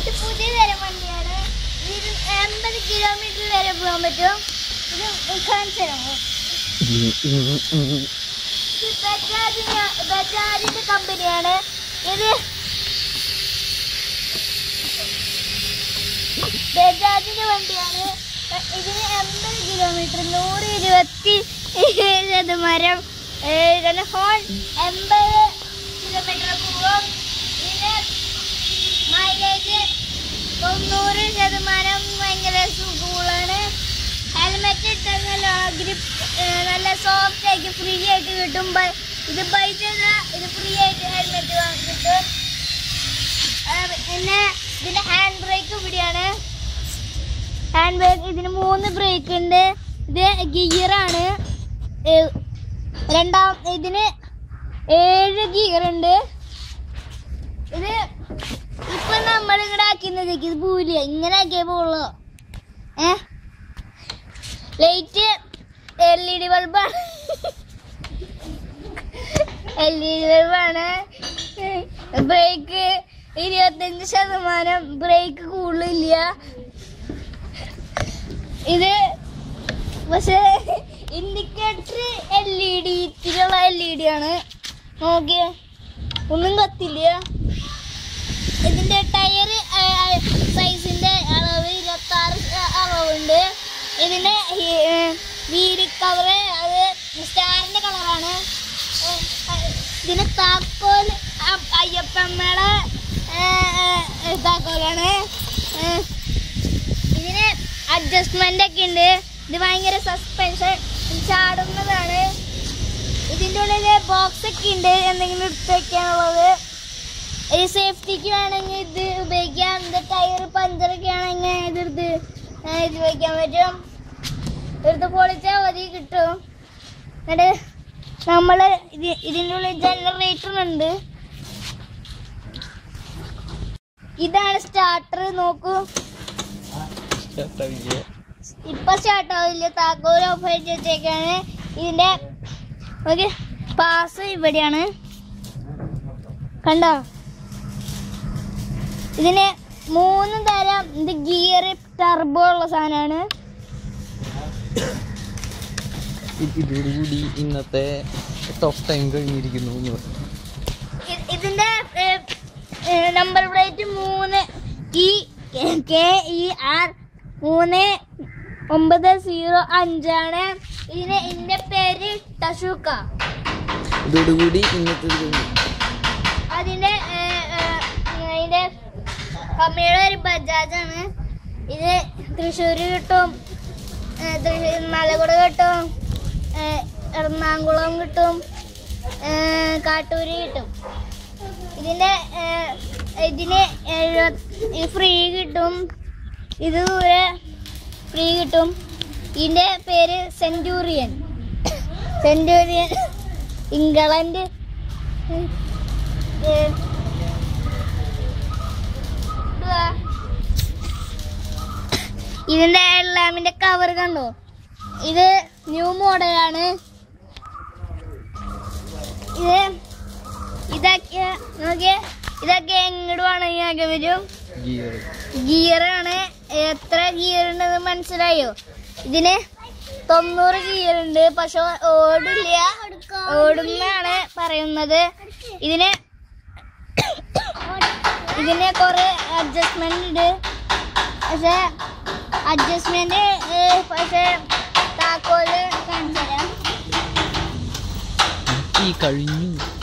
ഇത് പുതിയ തരം വണ്ടിയാണ് ഇത് എൺപത് കിലോമീറ്റർ വരെ പോകാൻ പറ്റും ഇത് കാണിച്ചു തരാമോ ഇത് ബജാജിന്റെ ബജാജിന്റെ കമ്പനിയാണ് ഇത് ബജാജിന്റെ വണ്ടിയാണ് ഇതിന് എൺപത് കിലോമീറ്റർ നൂറ് ഇരുപത്തി ശതമാനം ഇതിന്റെ ഹോൺ എൺപത് കിലോമീറ്റർ പോകും ഇതിന് മൈലേജ് തൊണ്ണൂറ് ശതമാനം ഭയങ്കര സുഖമാണ് ഹെൽമെറ്റ് ഇട്ടാൽ നല്ല ഗ്രിപ്പ് നല്ല സോഫ്റ്റ് ആയിട്ട് ഫ്രീ ആയിട്ട് കിട്ടും ബൈ- ഇത് പൈസ ഇത് ഫ്രീ ആയിട്ട് ഹെൽമെറ്റ് കിട്ടും ആ, പിന്നെ ഇതിന്റെ ഹാൻഡ് ബ്രേക്ക് ഇവിടെയാണ് ഹാൻഡ് ബ്രേക്ക് ഇതിന് മൂന്ന് ബ്രേക്ക് ഉണ്ട് ഇത് ഗിയറാണ് രണ്ടാം ഇതിന് ഏഴ് ഗിയർ ഉണ്ട് ഇത് ഇപ്പൊ നമ്മൾ ഇവിടെ ആക്കുന്നത് ഇത് പോവില്ല ഇങ്ങനെ ആക്കിയേ പോവുള്ളൂ ഏ ലൈറ്റ് എൽ ഇ ഡി ബൾബാണ് എൽ ഇ ഡി ബൾബാണ് ബ്രേക്ക് ഇരുപത്തഞ്ച് ശതമാനം ബ്രേക്ക് കൂടുതലില്ല ഇത് പക്ഷേ ഇൻഡിക്കേറ്റർ എൽ ഇ ഡി ഇതിലുള്ള എൽ ഇ ഡി ആണ് നോക്കിയേ ഒന്നും കത്തില്ല ഇതിന്റെ ടയർ സൈസിന്റെ അളവ് ഇരുപത്തി ആറ് അളവുണ്ട് ഇതിന്റെ വീല് കവറ് അത് സ്റ്റാറിന്റെ കളറാണ് ഇതിന് താക്കോൽ അ- അയ്യപ്പമ്മയുടെ ഏ, ഏ, താക്കോലാണ് ഏ, ഇതിന് അഡ്ജസ്റ്റ്മെന്റ് ഒക്കെ ഉണ്ട് ഇത് ഭയങ്കര സസ്പെൻഷൻ ചാടുന്നതാണ് ഇതിൻ്റെ ഉള്ളില് ബോക്സ് ഒക്കെ ഉണ്ട് എന്തെങ്കിലും എടുത്ത് വെക്കാനുള്ളത് ഈ സേഫ്റ്റിക്ക് വേണമെങ്കിൽ ഇത് ഉപയോഗിക്കാം ഇത് ടയർ പഞ്ചറൊക്കെ ആണെങ്കിൽ ഇതെടുത്ത് ഏ, ഇത് വയ്ക്കാൻ പറ്റും എടുത്ത് പൊളിച്ചാൽ മതി കിട്ടും എന്നിട്ട് നമ്മൾ ഇത് ഇതിൻ്റെ ഉള്ളിൽ ജനറേറ്റർ ഉണ്ട് ഇതാണ് സ്റ്റാർട്ടർ നോക്കൂ ഇപ്പൊ സ്റ്റാർട്ട് ആവില്ല താക്കോൽ ഓഫ് ആയിട്ട് വെച്ചേക്കാണ് ഇതിന്റെ ഓക്കെ പാസ് ഇവിടെയാണ് കണ്ടോ ഇതിന് മൂന്ന് തരം ഇത് ഗിയർ ടർബോ ഉള്ള സാധനമാണ് ഇതോടുകൂടി ഇന്നത്തെ ടോപ്പ് ടൈം കഴിഞ്ഞിരിക്കുന്നു എന്ന് പറയും. ഇ- ഇതിന്റെ നമ്പർ പ്ലേറ്റ് മൂന്ന് ഇ കെ ഇ ആർ മൂന്ന് ഒമ്പത് സീറോ അഞ്ചാണ് ഇതിന് ഇതിന്റെ പേര് ടഷൂക്ക ഇതോടുകൂടി ഇന്നത്തെ ഇത് കഴിഞ്ഞു അതിന്റെ ഏ, ഏ, അതിന്റെ കമ്പനിയുടെ ഒരു ബജാജാണ് ഇത് തൃശ്ശൂർ കിട്ടും ഏ, തൃശ്ശൂർ മലകുട കിട്ടും ഏ, എറണാകുളം കിട്ടും ഏ, കാട്ടൂര് കിട്ടും ഇതിന്റെ ഏ, ഇതിന് എഴുപത് ഫ്രീ കിട്ടും ഇത് ദൂരെ ഫ്രീ കിട്ടും ഇതിന്റെ പേര് സെഞ്ചൂറിയൻ സെഞ്ചൂറിയൻ ഇംഗ്ലണ്ട് ഏ, ഇതുവാ. ഇതിന്റെ ലാമിന്റെ കവർ കണ്ടോ ഇത് ന്യൂ മോഡലാണ് ഇത് ഇതൊക്കെ നോക്കിയേ ഇതൊക്കെ എങ്ങോട്ട് വേണമെങ്കിൽ ആക്കി വരും ഗിയർ ഗിയറാണ് എത്ര ഗിയർ ഉണ്ടെന്ന് മനസ്സിലായോ ഇതിന് തൊണ്ണൂറ് ഗിയർ ഉണ്ട് പക്ഷെ ഓടില്ല ഓടുന്നാണ് പറയുന്നത് ഇതിന് ഇതിന് കുറെ അഡ്ജസ്റ്റ്മെന്റ് ഉണ്ട് പക്ഷെ അഡ്ജസ്റ്റ്മെന്റ് പക്ഷെ താക്കോല് കാണിച്ചു തരാം ഈ കഴിഞ്ഞു